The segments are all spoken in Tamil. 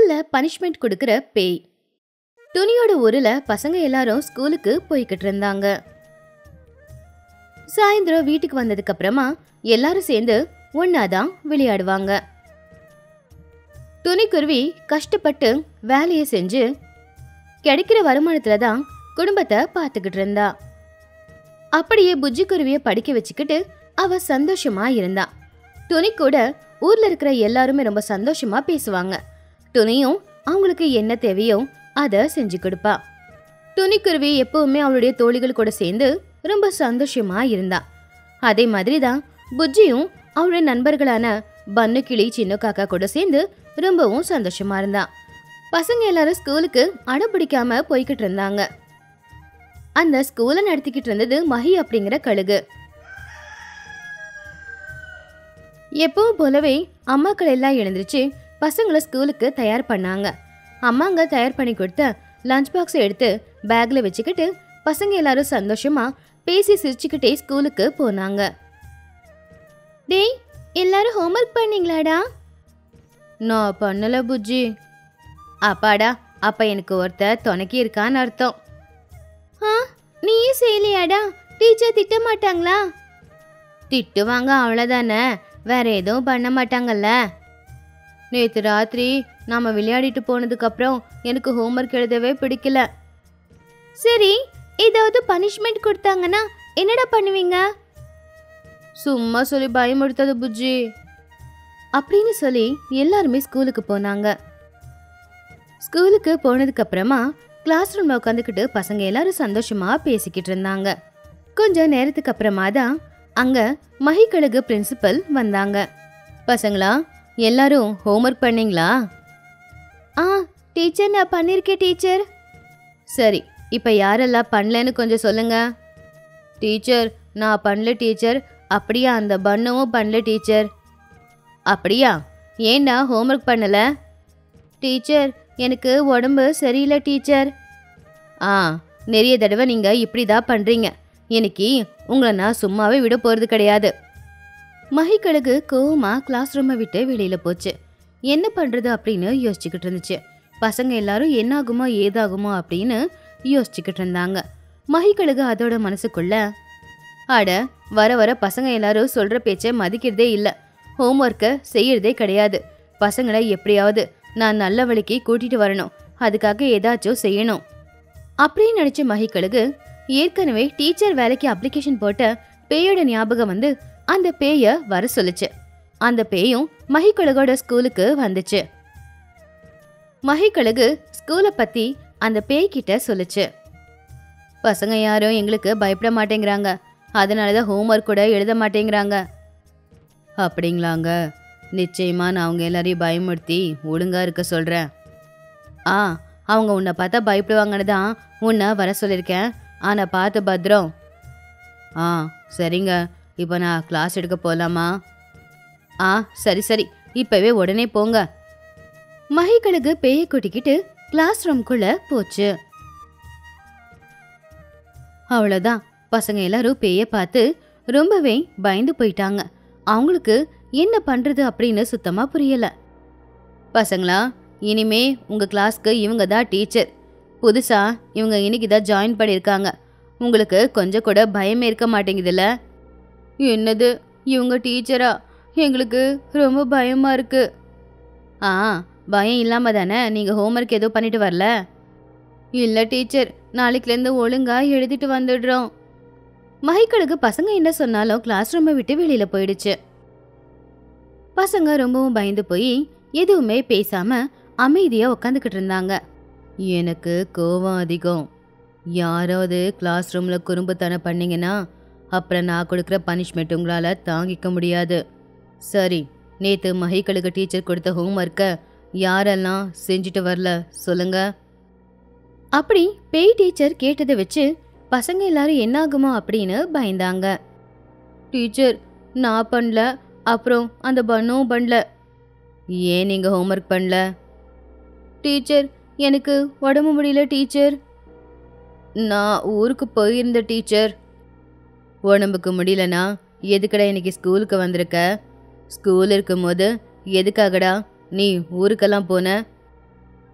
ஸ்கூல்ல பனிஷ்மெண்ட் கொடுக்கற பேய் துணியோட ஊர்ல பசங்க எல்லாரும் ஸ்கூலுக்கு போய்கிட்டு இருந்தாங்க சாயந்தரம் வீட்டுக்கு வந்ததுக்கு அப்புறமா எல்லாரும் சேர்ந்து ஒன்னாதான் விளையாடுவாங்க துணிக்குருவி கஷ்டப்பட்டு வேலையை செஞ்சு கிடைக்கிற வருமானத்துல தான் குடும்பத்தை பார்த்துக்கிட்டு இருந்தா அப்படியே புஜ்ஜி குருவிய படிக்க வச்சுக்கிட்டு அவ சந்தோஷமா இருந்தா துணி கூட ஊர்ல இருக்கிற எல்லாருமே ரொம்ப சந்தோஷமா பேசுவாங்க துணியும் அவங்களுக்கு என்ன தேவையோ அதை செஞ்சு கொடுப்பா துணிக்குருவி எப்பவுமே அவளுடைய தோழிகள் கூட சேர்ந்து ரொம்ப சந்தோஷமா இருந்தா அதே மாதிரி தான் புஜ்ஜியும் அவளுடைய நண்பர்களான பன்னு கிளி சின்ன காக்கா கூட சேர்ந்து ரொம்பவும் சந்தோஷமா இருந்தா பசங்க எல்லாரும் ஸ்கூலுக்கு அடம்பிடிக்காம போய்கிட்டு இருந்தாங்க அந்த ஸ்கூலை நடத்திக்கிட்டு இருந்தது மஹி அப்படிங்கிற கழுகு எப்பவும் போலவே அம்மாக்கள் எல்லாம் எழுந்திருச்சு பசங்களை ஸ்கூலுக்கு தயார் பண்ணாங்க அம்மாங்க தயார் பண்ணி கொடுத்த லஞ்ச் பாக்ஸை எடுத்து பேக்ல வச்சுக்கிட்டு பசங்க எல்லாரும் சந்தோஷமா பேசி சிரிச்சுக்கிட்டே ஸ்கூலுக்கு போனாங்க டேய் எல்லாரும் ஹோம்ஒர்க் பண்ணீங்களாடா நான் பண்ணல புஜ்ஜி அப்பாடா அப்ப எனக்கு ஒருத்தர் துணைக்கி இருக்கான்னு அர்த்தம் ஆ நீயும் செய்யலையாடா டீச்சர் திட்ட மாட்டாங்களா திட்டுவாங்க அவ்வளோதானே வேற எதுவும் பண்ண மாட்டாங்கல்ல நேற்று ராத்திரி நாம விளையாடிட்டு போனதுக்கு அப்புறம் எனக்கு ஹோம்ஒர்க் எழுதவே பிடிக்கல சரி ஏதாவது பனிஷ்மெண்ட் கொடுத்தாங்கன்னா என்னடா பண்ணுவீங்க சும்மா சொல்லி பயமுடுத்தது புஜ்ஜி அப்படின்னு சொல்லி எல்லாருமே ஸ்கூலுக்கு போனாங்க ஸ்கூலுக்கு போனதுக்கு அப்புறமா கிளாஸ் ரூம்ல உட்காந்துக்கிட்டு பசங்க எல்லாரும் சந்தோஷமா பேசிக்கிட்டு இருந்தாங்க கொஞ்ச நேரத்துக்கு அப்புறமா தான் அங்க மகிக்கழகு பிரின்சிபல் வந்தாங்க பசங்களா எல்லாரும் ஹோம்ஒர்க் பண்ணீங்களா ஆ டீச்சர் நான் பண்ணிருக்கேன் டீச்சர் சரி இப்போ யாரெல்லாம் பண்ணலன்னு கொஞ்சம் சொல்லுங்க டீச்சர் நான் பண்ணல டீச்சர் அப்படியா அந்த பண்ணவும் பண்ணல டீச்சர் அப்படியா ஏண்டா ஹோம்ஒர்க் பண்ணல டீச்சர் எனக்கு உடம்பு சரியில்லை டீச்சர் ஆ நிறைய தடவை நீங்கள் இப்படி தான் பண்ணுறீங்க இன்னைக்கு உங்களை நான் சும்மாவே விட போகிறது கிடையாது மகிக்கழகு கோவமா கிளாஸ் ரூமை விட்டு வெளியில் போச்சு என்ன பண்ணுறது அப்படின்னு யோசிச்சுக்கிட்டு இருந்துச்சு பசங்க எல்லாரும் என்ன ஆகுமோ ஏதாகுமோ அப்படின்னு யோசிச்சுக்கிட்டு இருந்தாங்க மகிக்கழகு அதோட மனசுக்குள்ள அட வர வர பசங்க எல்லாரும் சொல்கிற பேச்சை மதிக்கிறதே இல்லை ஹோம்ஒர்க்கை செய்யறதே கிடையாது பசங்களை எப்படியாவது நான் நல்ல வழிக்கு கூட்டிட்டு வரணும் அதுக்காக ஏதாச்சும் செய்யணும் அப்படின்னு நினைச்ச மகிக்கழுகு ஏற்கனவே டீச்சர் வேலைக்கு அப்ளிகேஷன் போட்ட பேயோட ஞாபகம் வந்து அந்த பேய வர சொல்லுச்சு அந்த பேயும் மகிக்கழுகோட ஸ்கூலுக்கு வந்துச்சு மகிக்கழுகு ஸ்கூலை பத்தி அந்த பேய் கிட்ட சொல்லுச்சு பசங்க யாரும் எங்களுக்கு பயப்பட மாட்டேங்கிறாங்க அதனால தான் ஹோம்ஒர்க் கூட எழுத மாட்டேங்கிறாங்க அப்படிங்களாங்க நிச்சயமா நான் அவங்க எல்லாரையும் பயமுறுத்தி ஒழுங்கா இருக்க சொல்றேன் ஆ அவங்க உன்னை பார்த்தா பயப்படுவாங்கன்னு தான் உன்னை வர சொல்லியிருக்கேன் ஆனா பார்த்து பத்திரம் ஆ சரிங்க இப்போ நான் கிளாஸ் எடுக்க போகலாமா ஆ சரி சரி இப்பவே உடனே போங்க மகிக்கழுகு பேயை கூட்டிக்கிட்டு கிளாஸ் ரூம்குள்ள போச்சு அவ்வளோதான் பசங்க எல்லாரும் பேயை பார்த்து ரொம்பவே பயந்து போயிட்டாங்க அவங்களுக்கு என்ன பண்றது அப்படின்னு சுத்தமா புரியல பசங்களா இனிமே உங்க கிளாஸ்க்கு இவங்க தான் டீச்சர் புதுசா இவங்க இன்னைக்கு தான் ஜாயின் பண்ணியிருக்காங்க உங்களுக்கு கொஞ்சம் கூட பயமே இருக்க மாட்டேங்குதுல்ல என்னது இவங்க டீச்சரா எங்களுக்கு ரொம்ப பயமா இருக்கு ஆ பயம் இல்லாம தானே நீங்க ஹோம்ஒர்க் எதுவும் பண்ணிட்டு வரல இல்ல டீச்சர் நாளைக்குலேருந்து ஒழுங்கா எழுதிட்டு வந்துடுறோம் மகிக்கழுகு பசங்க என்ன சொன்னாலும் கிளாஸ் ரூமை விட்டு வெளியில போயிடுச்சு பசங்க ரொம்பவும் பயந்து போய் எதுவுமே பேசாம அமைதியா உட்காந்துக்கிட்டு இருந்தாங்க எனக்கு கோவம் அதிகம் யாராவது கிளாஸ் ரூம்ல குறும்புத்தனம் பண்ணீங்கன்னா அப்புறம் நான் கொடுக்குற பனிஷ்மெண்ட் உங்களால தாங்கிக்க முடியாது சரி நேத்து மகிக்கழுகு டீச்சர் கொடுத்த ஹோம்ஒர்க்கை யாரெல்லாம் செஞ்சுட்டு வரல சொல்லுங்க அப்படி பேய் டீச்சர் கேட்டதை வச்சு பசங்க எல்லாரும் என்னாகுமோ அப்படின்னு பயந்தாங்க டீச்சர் நான் பண்ணல அப்புறம் அந்த பண்ணும் பண்ணல ஏன் நீங்கள் ஹோம்ஒர்க் பண்ணல டீச்சர் எனக்கு உடம்பு முடியல டீச்சர் நான் ஊருக்கு போயிருந்த டீச்சர் உடம்புக்கு முடியலனா எதுக்கடா இன்னைக்கு ஸ்கூலுக்கு வந்திருக்க ஸ்கூல் இருக்கும்போது எதுக்காகடா நீ ஊருக்கெல்லாம் போன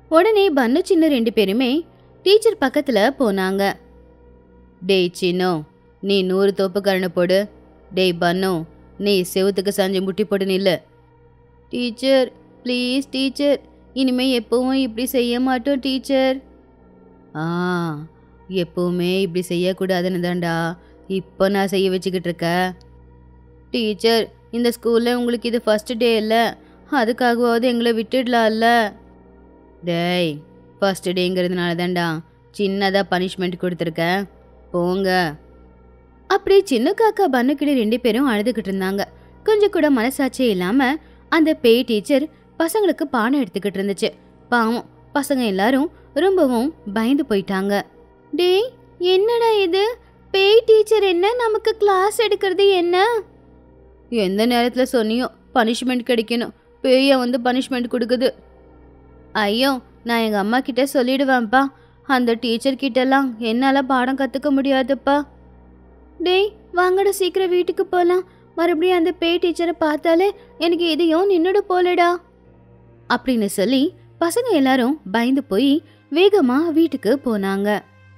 உடனே பன்னு சின்ன ரெண்டு பேருமே டீச்சர் பக்கத்துல போனாங்க டேய் சின்னோ நீ நூறு தோப்புக்கரணை போடு டேய் பன்னு நீ செவுத்துக்கு சாஞ்சு முட்டி போட்டு நில்லு டீச்சர் ப்ளீஸ் டீச்சர் இனிமே எப்பவும் இப்படி செய்ய மாட்டோம் டீச்சர் ஆ எப்பவுமே இப்படி செய்யக்கூடாதுன்னு தான்டா இப்போ நான் செய்ய வச்சுக்கிட்டு இருக்க டீச்சர் இந்த ஸ்கூலில் உங்களுக்கு இது ஃபர்ஸ்ட் டே இல்லை அதுக்காகவாவது எங்களை விட்டுடலாம்ல டேய் ஃபர்ஸ்ட் டேங்கிறதுனால தான்டா சின்னதாக பனிஷ்மெண்ட் கொடுத்துருக்கேன் போங்க அப்படியே சின்ன காக்கா பண்ணுக்கிட்ட ரெண்டு பேரும் அழுதுகிட்டு இருந்தாங்க கொஞ்சம் கூட மனசாட்சியே இல்லாம அந்த பேய் டீச்சர் பசங்களுக்கு பாடம் எடுத்துக்கிட்டு இருந்துச்சு பாவம் பசங்க எல்லாரும் ரொம்பவும் பயந்து போயிட்டாங்க டேய் என்னடா இது பேய் டீச்சர் என்ன நமக்கு கிளாஸ் எடுக்கிறது என்ன எந்த நேரத்தில் சொன்னியோ பனிஷ்மெண்ட் கிடைக்கணும் பேய வந்து பனிஷ்மெண்ட் கொடுக்குது ஐயோ நான் எங்கள் அம்மா கிட்ட சொல்லிடுவேன்ப்பா அந்த டீச்சர் கிட்டலாம் என்னால் பாடம் கற்றுக்க முடியாதுப்பா டேய் வாங்கடா சீக்கிரம் வீட்டுக்கு போகலாம் மறுபடியும் அந்த பேய் டீச்சரை பார்த்தாலே எனக்கு இதையும் நின்னுடு போலடா அப்படின்னு சொல்லி பசங்க எல்லாரும் பயந்து போய் வேகமா வீட்டுக்கு போனாங்க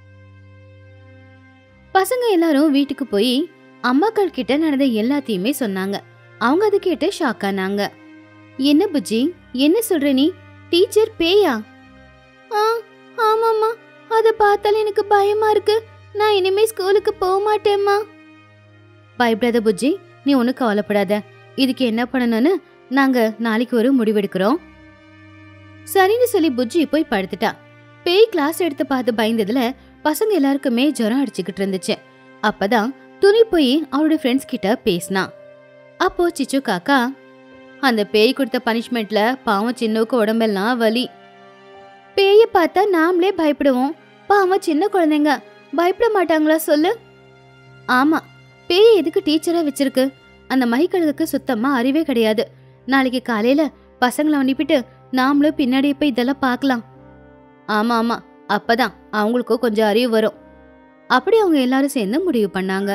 பசங்க எல்லாரும் வீட்டுக்கு போய் அம்மாக்கள் கிட்ட நடந்த எல்லாத்தையுமே சொன்னாங்க அவங்க அதை கேட்டு ஷாக் ஆனாங்க என்ன புஜ்ஜி என்ன சொல்ற நீ டீச்சர் பேயா ஆ ஆமாம்மா அதை பார்த்தாலே எனக்கு பயமா இருக்கு நான் இனிமே ஸ்கூலுக்கு போக மாட்டேம்மா பயப்படாத புஜ்ஜி நீ ஒன்றும் கவலைப்படாத இதுக்கு என்ன பண்ணணும்னு நாங்க நாளைக்கு ஒரு முடிவெடுக்கிறோம் சரின்னு சொல்லி புஜ்ஜி போய் படுத்துட்டா பேய் கிளாஸ் எடுத்து பார்த்து பயந்ததுல பசங்க எல்லாருக்குமே ஜுரம் அடிச்சுக்கிட்டு இருந்துச்சு அப்பதான் துணி போய் அவரோட ஃப்ரெண்ட்ஸ் கிட்ட பேசினா அப்போ சிச்சு காக்கா அந்த பேய் கொடுத்த பனிஷ்மெண்ட்ல பாவம் சின்னவுக்கு உடம்பெல்லாம் வலி பேய பார்த்தா நாமளே பயப்படுவோம் பாவம் சின்ன குழந்தைங்க பயப்பட மாட்டாங்களா சொல்லு ஆமா பேய் எதுக்கு டீச்சரா வச்சிருக்கு அந்த மகிக்கழுகுக்கு சுத்தமா அறிவே கிடையாது நாளைக்கு காலையில பசங்களை அனுப்பிட்டு நாமளும் பின்னாடி போய் இதெல்லாம் பார்க்கலாம் ஆமா ஆமா அப்பதான் அவங்களுக்கும் கொஞ்சம் அறிவு வரும் அப்படி அவங்க எல்லாரும் சேர்ந்து முடிவு பண்ணாங்க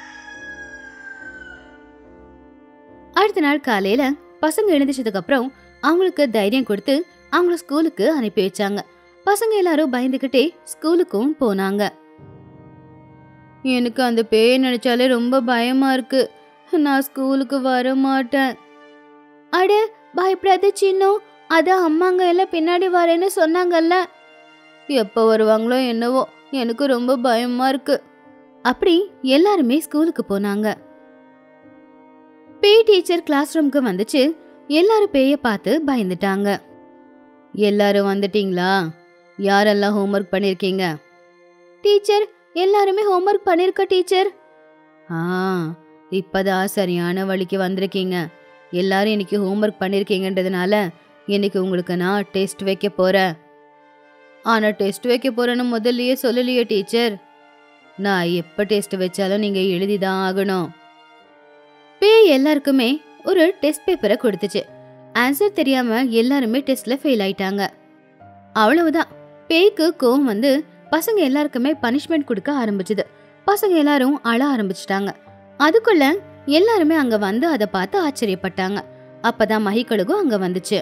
அடுத்த நாள் காலையில பசங்க எழுந்திரிச்சதுக்கு அப்புறம் அவங்களுக்கு தைரியம் கொடுத்து அவங்கள ஸ்கூலுக்கு அனுப்பி வச்சாங்க பசங்க எல்லாரும் பயந்துகிட்டே ஸ்கூலுக்கும் போனாங்க எனக்கு அந்த பேயை நினைச்சாலே ரொம்ப பயமா இருக்கு நான் ஸ்கூலுக்கு வர மாட்டேன் அட பயப்படாத சின்னம் அதான் அம்மாங்க எல்லாம் பின்னாடி வரேன்னு சொன்னாங்கல்ல எப்போ வருவாங்களோ என்னவோ எனக்கு ரொம்ப பயமா இருக்கு அப்படி எல்லாருமே ஸ்கூலுக்கு போனாங்க பேய் டீச்சர் கிளாஸ் ரூம்க்கு வந்துச்சு எல்லாரும் பேய பார்த்து பயந்துட்டாங்க எல்லாரும் வந்துட்டீங்களா யாரெல்லாம் ஹோம்ஒர்க் பண்ணிருக்கீங்க டீச்சர் எல்லாருமே ஹோம்ஒர்க் பண்ணிருக்க டீச்சர் ஆ இப்பதான் சரியான வழிக்கு வந்திருக்கீங்க எல்லாரும் இன்னைக்கு ஹோம்ஒர்க் பண்ணிருக்கீங்கன்றதுனால இன்னைக்கு உங்களுக்கு நான் டெஸ்ட் வைக்க போறேன் ஆனா டெஸ்ட் வைக்க போறேன்னு முதல்லயே சொல்லலையே டீச்சர் நான் எப்ப டெஸ்ட் வச்சாலும் நீங்க எழுதிதான் ஆகணும் பேய் எல்லாருக்குமே ஒரு டெஸ்ட் பேப்பரை கொடுத்துச்சு ஆன்சர் தெரியாம எல்லாருமே டெஸ்ட்ல ஃபெயில் ஆயிட்டாங்க அவ்வளவுதான் பேய்க்கு கோவம் வந்து பசங்க எல்லாருக்குமே பனிஷ்மெண்ட் கொடுக்க ஆரம்பிச்சது பசங்க எல்லாரும் அழ ஆரம்பிச்சிட்டாங்க அதுக்குள்ள எல்லாருமே அங்க வந்து அதை பார்த்து ஆச்சரியப்பட்டாங்க அப்பதான் மகிக்கழுகும் அங்க வந்துச்சு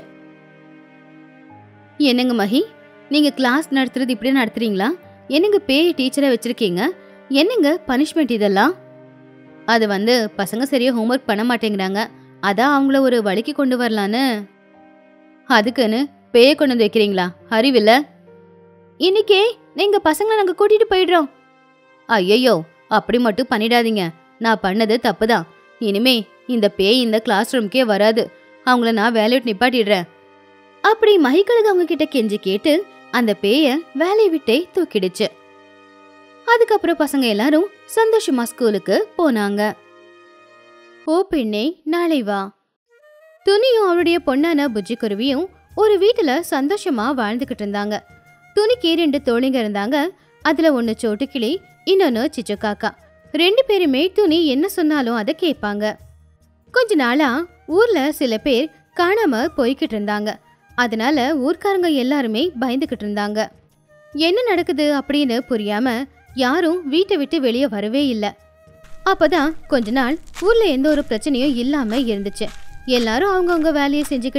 என்னங்க மகி நீங்க கிளாஸ் நடத்துறது இப்படியே நடத்துறீங்களா என்னங்க பேய் டீச்சரை வச்சிருக்கீங்க என்னங்க பனிஷ்மெண்ட் இதெல்லாம் அது வந்து பசங்க சரியா ஹோம்ஒர்க் பண்ண மாட்டேங்கிறாங்க அதான் அவங்கள ஒரு வழிக்கு கொண்டு வரலான்னு அதுக்குன்னு பேய கொண்டு வந்து வைக்கிறீங்களா அறிவில்ல இன்னைக்கே நீங்க பசங்களை நாங்க கூட்டிட்டு போயிடுறோம் ஐயையோ அப்படி மட்டும் பண்ணிடாதீங்க நான் பண்ணது தப்புதான் இனிமே இந்த பேய் இந்த கிளாஸ் ரூம்க்கே வராது அவங்கள நான் வேலையை விட்டு நிப்பாட்டிடுறேன் அப்படி மகிக்கழுகு அவங்க கிட்ட கெஞ்சி கேட்டு அந்த பேய வேலையை விட்டே தூக்கிடுச்சு அதுக்கப்புறம் பசங்க எல்லாரும் சந்தோஷமா ஸ்கூலுக்கு போனாங்க ஓ பெண்ணே நாளை வா துணியும் அவளுடைய பொண்ணான புஜ்ஜி குருவியும் ஒரு வீட்டுல சந்தோஷமா வாழ்ந்துகிட்டு இருந்தாங்க துணிக்கு ரெண்டு தோழிங்க இருந்தாங்க அதுல ஒன்னு சோட்டுக்கிளி இன்னொன்னு சிச்சு காக்கா ரெண்டு பேருமே துணி என்ன சொன்னாலும் அதை கேட்பாங்க கொஞ்ச நாளா ஊர்ல சில பேர் காணாம போய்கிட்டு இருந்தாங்க அதனால ஊர்க்காரங்க எல்லாருமே பயந்துகிட்டு இருந்தாங்க என்ன நடக்குது அப்படின்னு புரியாம யாரும் வீட்டை விட்டு வெளியே வரவே இல்லை அப்பதான் கொஞ்ச நாள் ஊர்ல எந்த ஒரு பிரச்சனையும் இல்லாம இருந்துச்சு எல்லாரும் அவங்கவுங்க வேலையை செஞ்சுக்கிட்டு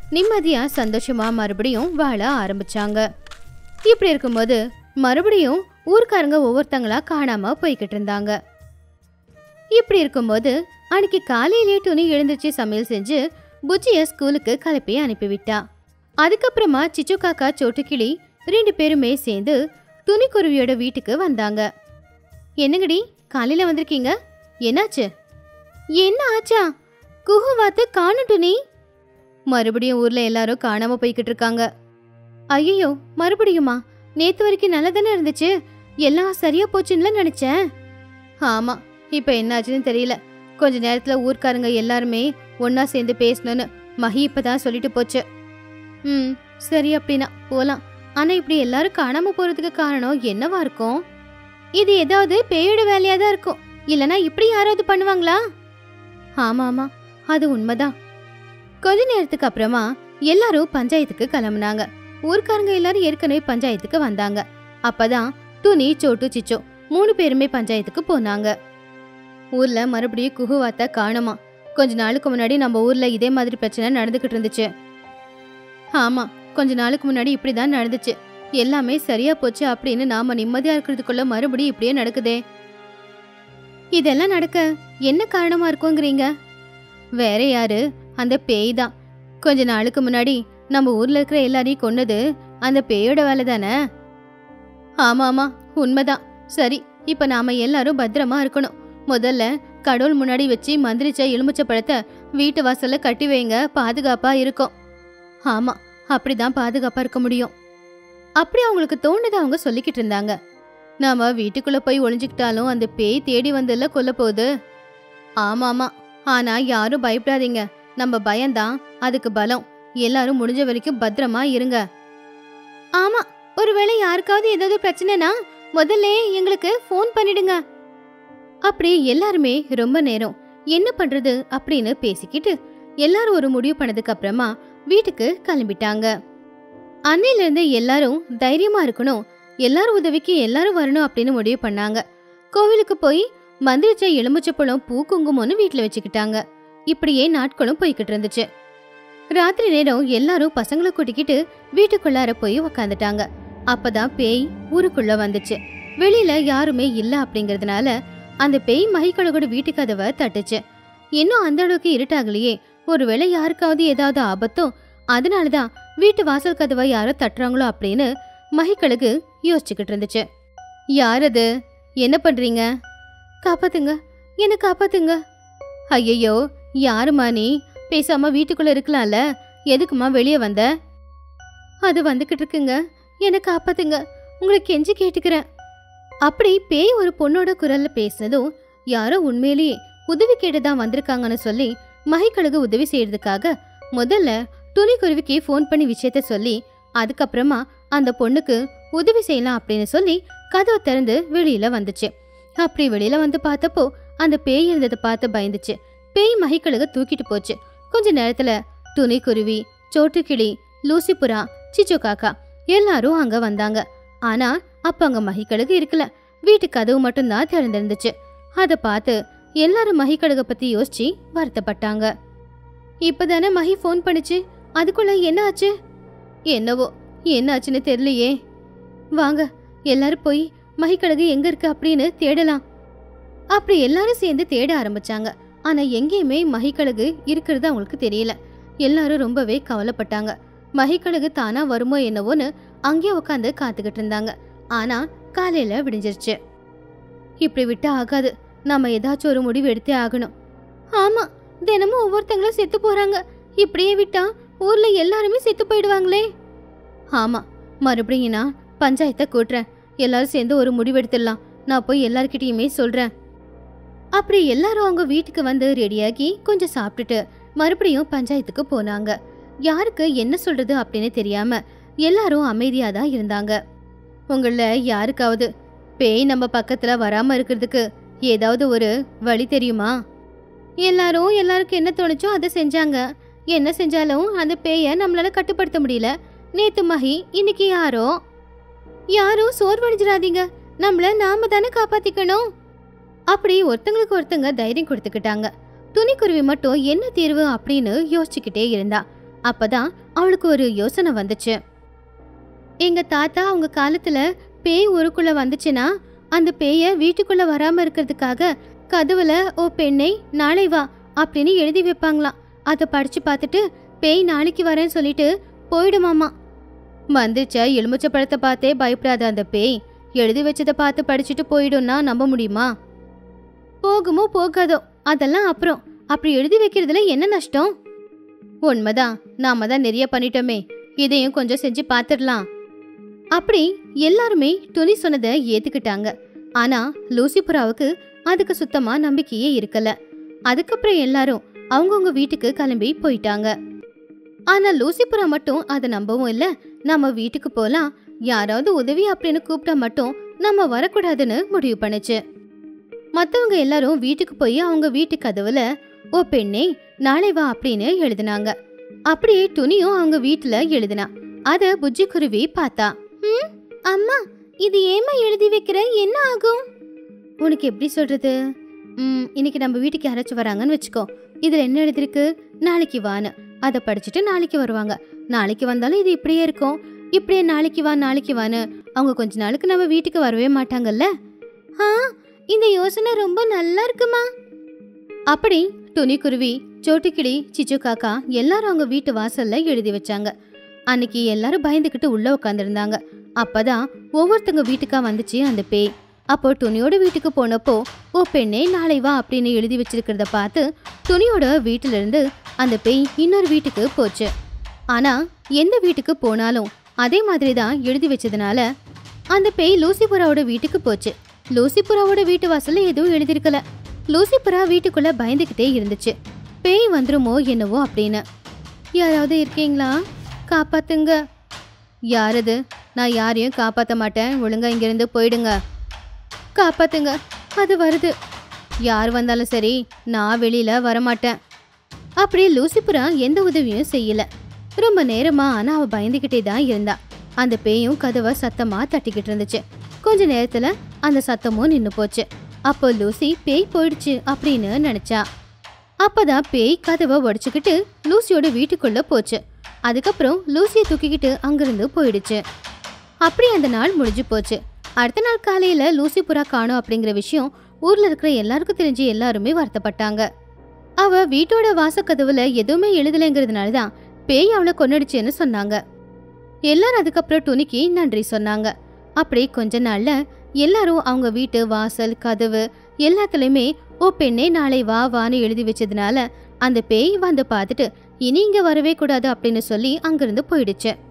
நிம்மதியா சந்தோஷமா மறுபடியும் வாழ ஆரம்பிச்சாங்க இப்படி இருக்கும்போது மறுபடியும் ஊர்க்காரங்க ஒவ்வொருத்தங்களா காணாம போய்கிட்டு இருந்தாங்க இப்படி இருக்கும்போது அன்னைக்கு காலையிலே துணி எழுந்திருச்சு சமையல் செஞ்சு புஜ்ஜிய ஸ்கூலுக்கு கிளப்பி அனுப்பிவிட்டா அதுக்கப்புறமா சிச்சு காக்கா சோட்டுக்கிளி ரெண்டு பேருமே சேர்ந்து துணிக்குருவியோட வீட்டுக்கு வந்தாங்க என்னங்கடி காலையில வந்திருக்கீங்க என்னாச்சு என்ன ஆச்சா குஹு வாத்து காணும் துணி மறுபடியும் ஊர்ல எல்லாரும் காணாம போய்கிட்டு இருக்காங்க ஐயோ மறுபடியுமா நேத்து வரைக்கும் நல்லா தானே இருந்துச்சு எல்லாம் சரியா போச்சுன்னு நினைச்சேன் ஆமா இப்ப என்னாச்சுன்னு தெரியல கொஞ்ச நேரத்துல ஊர்க்காரங்க எல்லாருமே ஒண்ணா சேர்ந்து பேசணும்னு மஹி இப்பதான் சொல்லிட்டு போச்சு ம் சரி அப்படின்னா போலாம் ஆனா இப்படி எல்லாரும் காணாம போறதுக்கு காரணம் என்னவா இருக்கும் இது ஏதாவது பேயோட வேலையா தான் இருக்கும் இல்லனா இப்படி யாராவது பண்ணுவாங்களா ஆமா ஆமா அது உண்மைதான் கொஞ்ச நேரத்துக்கு அப்புறமா எல்லாரும் பஞ்சாயத்துக்கு கிளம்புனாங்க ஊர்க்காரங்க எல்லாரும் ஏற்கனவே பஞ்சாயத்துக்கு வந்தாங்க அப்பதான் துணி சோட்டு சிச்சோ மூணு பேருமே பஞ்சாயத்துக்கு போனாங்க ஊர்ல மறுபடியும் குகுவாத்த காணுமா கொஞ்ச நாளுக்கு முன்னாடி நம்ம ஊர்ல இதே மாதிரி பிரச்சனை நடந்துகிட்டு இருந்துச்சு ஆமா கொஞ்ச நாளுக்கு முன்னாடி இப்படிதான் நடந்துச்சு எல்லாமே சரியா போச்சு அப்படின்னு நாம நிம்மதியா இருக்கிறதுக்குள்ள மறுபடியும் இப்படியே நடக்குதே இதெல்லாம் நடக்க என்ன காரணமா இருக்குங்கிறீங்க வேற யாரு அந்த பேய் தான் கொஞ்ச நாளுக்கு முன்னாடி நம்ம ஊர்ல இருக்கிற எல்லாரையும் கொன்னது அந்த பேயோட வேலை தானே ஆமா ஆமா உண்மைதான் சரி இப்ப நாம எல்லாரும் பத்திரமா இருக்கணும் முதல்ல கடவுள் முன்னாடி வச்சு மந்திரிச்ச எலுமிச்ச பழத்தை வீட்டு வாசல்ல கட்டி வைங்க பாதுகாப்பா இருக்கும் ஆமா அப்படிதான் பாதுகாப்பா இருக்க முடியும் அப்படி அவங்களுக்கு தோணுதை அவங்க சொல்லிக்கிட்டு இருந்தாங்க நாம வீட்டுக்குள்ள போய் ஒளிஞ்சுக்கிட்டாலும் அந்த பேய் தேடி வந்ததுல கொல்ல போகுது ஆமா ஆமா ஆனா யாரும் பயப்படாதீங்க நம்ம பயம்தான் அதுக்கு பலம் எல்லாரும் முடிஞ்ச வரைக்கும் பத்திரமா இருங்க ஆமா ஒருவேளை யாருக்காவது ஏதாவது பிரச்சனைனா முதல்ல எங்களுக்கு ஃபோன் பண்ணிடுங்க அப்படி எல்லாருமே ரொம்ப நேரம் என்ன பண்றது அப்படின்னு பேசிக்கிட்டு எல்லாரும் ஒரு முடிவு பண்ணதுக்கு அப்புறமா வீட்டுக்கு கிளம்பிட்டாங்க அன்னையில இருந்து எல்லாரும் தைரியமா இருக்கணும் எல்லாரும் உதவிக்கு எல்லாரும் வரணும் அப்படின்னு முடிவு பண்ணாங்க கோவிலுக்கு போய் மந்திரிச்ச எலுமிச்சப்பழம் பூ குங்குமம்னு வீட்டுல வச்சுக்கிட்டாங்க இப்படியே நாட்களும் போய்கிட்டு இருந்துச்சு ராத்திரி நேரம் எல்லாரும் பசங்களை கூட்டிக்கிட்டு வீட்டுக்குள்ளார போய் உக்காந்துட்டாங்க அப்பதான் பேய் ஊருக்குள்ள வந்துச்சு வெளியில யாருமே இல்ல அப்படிங்கறதுனால அந்த பேய் மகிக்கழகோட வீட்டு கதவை தட்டுச்சு இன்னும் அந்த அளவுக்கு இருட்டாகலையே ஒருவேளை யாருக்காவது ஏதாவது ஆபத்தோ அதனாலதான் வீட்டு வாசல் கதவை யாரோ தட்டுறாங்களோ அப்படின்னு மகிக்கழகு யோசிச்சுக்கிட்டு இருந்துச்சு யார் அது என்ன பண்றீங்க காப்பாத்துங்க என்ன காப்பாத்துங்க ஐயையோ யாருமா நீ பேசாம வீட்டுக்குள்ள இருக்கலாம்ல எதுக்குமா வெளியே வந்த அது வந்துகிட்டு இருக்குங்க என்ன காப்பாத்துங்க உங்களை கெஞ்சி கேட்டுக்கிறேன் அப்படி பேய் ஒரு பொண்ணோட குரல்ல பேசினதும் யாரோ உண்மையிலேயே உதவி கேட்டுதான் வந்திருக்காங்கன்னு சொல்லி மகிக்கழுகு உதவி செய்யறதுக்காக முதல்ல துணிக்குருவிக்கு ஃபோன் பண்ணி விஷயத்த சொல்லி அதுக்கப்புறமா அந்த பொண்ணுக்கு உதவி செய்யலாம் அப்படின்னு சொல்லி கதவை திறந்து வெளியில வந்துச்சு அப்படி வெளியில வந்து பார்த்தப்போ அந்த பேய் இருந்ததை பார்த்து பயந்துச்சு பேய் மகிக்கழுக தூக்கிட்டு போச்சு கொஞ்ச நேரத்துல துணிக்குருவி சோட்டுக்கிளி லூசிபுரா சிச்சு காக்கா எல்லாரும் அங்க வந்தாங்க ஆனா அப்ப அங்க மகிக்கழுகு இருக்கல வீட்டு கதவு மட்டும்தான் திறந்திருந்துச்சு அதை பார்த்து எல்லாரும் மகிக்கழுக பத்தி யோசிச்சு வருத்தப்பட்டாங்க இப்பதானே மகி ஃபோன் பண்ணுச்சு அதுக்குள்ள என்ன ஆச்சு என்னவோ என்ன ஆச்சுன்னு தெரியலையே வாங்க எல்லாரும் போய் மகிக்கழுகு எங்க இருக்கு அப்படின்னு தேடலாம் அப்படி எல்லாரும் சேர்ந்து தேட ஆரம்பிச்சாங்க ஆனா எங்கேயுமே மகிக்கழுகு இருக்கிறது அவங்களுக்கு தெரியல எல்லாரும் ரொம்பவே கவலைப்பட்டாங்க மகிக்கழுகு தானா வருமோ என்னவோன்னு அங்கேயே உட்காந்து காத்துக்கிட்டு இருந்தாங்க ஆனா காலையில விடிஞ்சிருச்சு இப்படி விட்டா ஆகாது நாம ஏதாச்சும் ஒரு முடிவு எடுத்தே ஆகணும் ஆமா தினமும் ஒவ்வொருத்தங்களும் செத்து போறாங்க இப்படியே விட்டா ஊர்ல எல்லாருமே செத்து போயிடுவாங்களே ஆமா மறுபடியும் நான் பஞ்சாயத்தை கூட்டுறேன் எல்லாரும் சேர்ந்து ஒரு முடிவு எடுத்துடலாம் நான் போய் எல்லார்கிட்டயுமே சொல்றேன் அப்படி எல்லாரும் அவங்க வீட்டுக்கு வந்து ரெடியாகி கொஞ்சம் சாப்பிட்டுட்டு மறுபடியும் பஞ்சாயத்துக்கு போனாங்க யாருக்கு என்ன சொல்றது அப்படின்னு தெரியாம எல்லாரும் அமைதியா தான் இருந்தாங்க உங்கள யாருக்காவது பேய் நம்ம பக்கத்துல வராம இருக்கிறதுக்கு ஏதாவது ஒரு வழி தெரியுமா எல்லாரும் எல்லாருக்கும் என்ன தோணுச்சோ அதை செஞ்சாங்க என்ன செஞ்சாலும் அந்த பேயை நம்மளால கட்டுப்படுத்த முடியல நேத்து மகி இன்னைக்கு யாரோ யாரும் சோர்வடைஞ்சிடாதீங்க நம்மள நாம தானே காப்பாத்திக்கணும் அப்படி ஒருத்தங்களுக்கு ஒருத்தங்க தைரியம் கொடுத்துக்கிட்டாங்க துணிக்குருவி மட்டும் என்ன தீர்வு அப்படின்னு யோசிச்சுக்கிட்டே இருந்தா அப்பதான் அவளுக்கு ஒரு யோசனை வந்துச்சு எங்க தாத்தா அவங்க காலத்துல பேய் ஊருக்குள்ள வந்துச்சுன்னா அந்த பேய வீட்டுக்குள்ள வராம இருக்கிறதுக்காக கதவுல ஓ பெண்ணை நாளை வா அப்படின்னு எழுதி வைப்பாங்களாம் அதை படிச்சு பார்த்துட்டு பேய் நாளைக்கு வரேன்னு சொல்லிட்டு போயிடுமாமா மந்திரிச்ச எலுமிச்சை பழத்தை பார்த்தே பயப்படாத அந்த பேய் எழுதி வச்சதை பார்த்து படிச்சுட்டு போயிடும்னா நம்ப முடியுமா போகுமோ போகாதோ அதெல்லாம் அப்புறம் அப்படி எழுதி வைக்கிறதுல என்ன நஷ்டம் உண்மைதான் நாம தான் நிறைய பண்ணிட்டோமே இதையும் கொஞ்சம் செஞ்சு பார்த்துடலாம் அப்படி எல்லாருமே துணி சொன்னதை ஏத்துக்கிட்டாங்க ஆனா லூசிபுராவுக்கு அதுக்கு சுத்தமா நம்பிக்கையே இருக்கல அதுக்கப்புறம் எல்லாரும் அவங்கவுங்க வீட்டுக்கு கிளம்பி போயிட்டாங்க ஆனா லூசிபுரா மட்டும் அதை நம்பவும் இல்ல நம்ம வீட்டுக்கு போலாம் யாராவது உதவி அப்படின்னு கூப்பிட்டா மட்டும் நம்ம வரக்கூடாதுன்னு முடிவு பண்ணுச்சு மத்தவங்க எல்லாரும் வீட்டுக்கு போய் அவங்க வீட்டு கதவுல ஓ பெண்ணே நாளை வா அப்படின்னு எழுதினாங்க அப்படியே துணியும் அவங்க வீட்டுல எழுதினா அத புஜ்ஜி குருவி பார்த்தா "ம், அம்மா இது ஏமா எழுதி வைக்கிற என்ன ஆகும் உனக்கு எப்படி சொல்றது ம், இன்னைக்கு நம்ம வீட்டுக்கு யாராச்சும் வராங்கன்னு வச்சுக்கோ இதுல என்ன எழுதிருக்கு நாளைக்கு வான்னு அதை படிச்சுட்டு நாளைக்கு வருவாங்க நாளைக்கு வந்தாலும் இது இப்படியே இருக்கும் இப்படியே நாளைக்கு வா நாளைக்கு வான்னு அவங்க கொஞ்ச நாளுக்கு நம்ம வீட்டுக்கு வரவே மாட்டாங்கல்ல ஆ இந்த யோசனை ரொம்ப நல்லா இருக்குமா அப்படி துணிக்குருவி சோட்டுக்கிளி சிச்சு காக்கா எல்லாரும் அவங்க வீட்டு வாசல்ல எழுதி வச்சாங்க அன்னைக்கு எல்லாரும் பயந்துக்கிட்டு உள்ள உட்காந்துருந்தாங்க அப்பதான் ஒவ்வொருத்தங்க வீட்டுக்கா வந்துச்சு அந்த பேய் அப்போ துணியோட வீட்டுக்கு போனப்போ ஓ பெண்ணே நாளை வா அப்படின்னு எழுதி வச்சிருக்கிறத பார்த்து துணியோட வீட்டுல இருந்து அந்த பேய் இன்னொரு வீட்டுக்கு போச்சு ஆனா எந்த வீட்டுக்கு போனாலும் அதே மாதிரி தான் எழுதி வச்சதுனால அந்த பேய் லூசிபுராவோட வீட்டுக்கு போச்சு லூசிபுராவோட வீட்டு வாசல்ல எதுவும் எழுதியிருக்கல லூசிபுரா வீட்டுக்குள்ள பயந்துகிட்டே இருந்துச்சு பேய் வந்துருமோ என்னவோ அப்படின்னு யாராவது இருக்கீங்களா காப்பாத்துங்க யாரது நான் யாரையும் காப்பாத்த மாட்டேன் ஒழுங்கா இங்கிருந்து போயிடுங்க காப்பாத்துங்க அது வருது யார் வந்தாலும் சரி நான் வெளியில வரமாட்டேன் அப்படியே லூசிபுரா எந்த உதவியும் செய்யல ரொம்ப நேரமா ஆனா அவ பயந்துகிட்டே தான் இருந்தா அந்த பேயும் கதவை சத்தமா தட்டிக்கிட்டு இருந்துச்சு கொஞ்ச நேரத்துல அந்த சத்தமும் நின்னு போச்சு அப்போ லூசி பேய் போயிடுச்சு அப்படின்னு நினைச்சா அப்பதான் பேய் கதவை உடைச்சுக்கிட்டு லூசியோட வீட்டுக்குள்ள போச்சு அதுக்கப்புறம் லூசியை தூக்கிக்கிட்டு அங்கிருந்து போயிடுச்சு அப்படி அந்த நாள் முடிஞ்சு போச்சு அடுத்த நாள் காலையில லூசி புறா காணோம் அப்படிங்கிற விஷயம் ஊர்ல இருக்கிற எல்லாருக்கும் தெரிஞ்சு எல்லாருமே வருத்தப்பட்டாங்க அவ வீட்டோட வாசக்கதவுல எதுவுமே எழுதலைங்கிறதுனால தான் பேய் அவளை கொன்னுடுச்சுன்னு சொன்னாங்க எல்லாரும் அதுக்கப்புறம் துணிக்கு நன்றி சொன்னாங்க அப்படி கொஞ்ச நாள்ல எல்லாரும் அவங்க வீட்டு வாசல் கதவு எல்லாத்துலயுமே ஓ பெண்ணே நாளை வா வான்னு எழுதி வச்சதுனால அந்த பேய் வந்து பார்த்துட்டு இனி இங்க வரவே கூடாது அப்படின்னு சொல்லி அங்கிருந்து போயிடுச்சு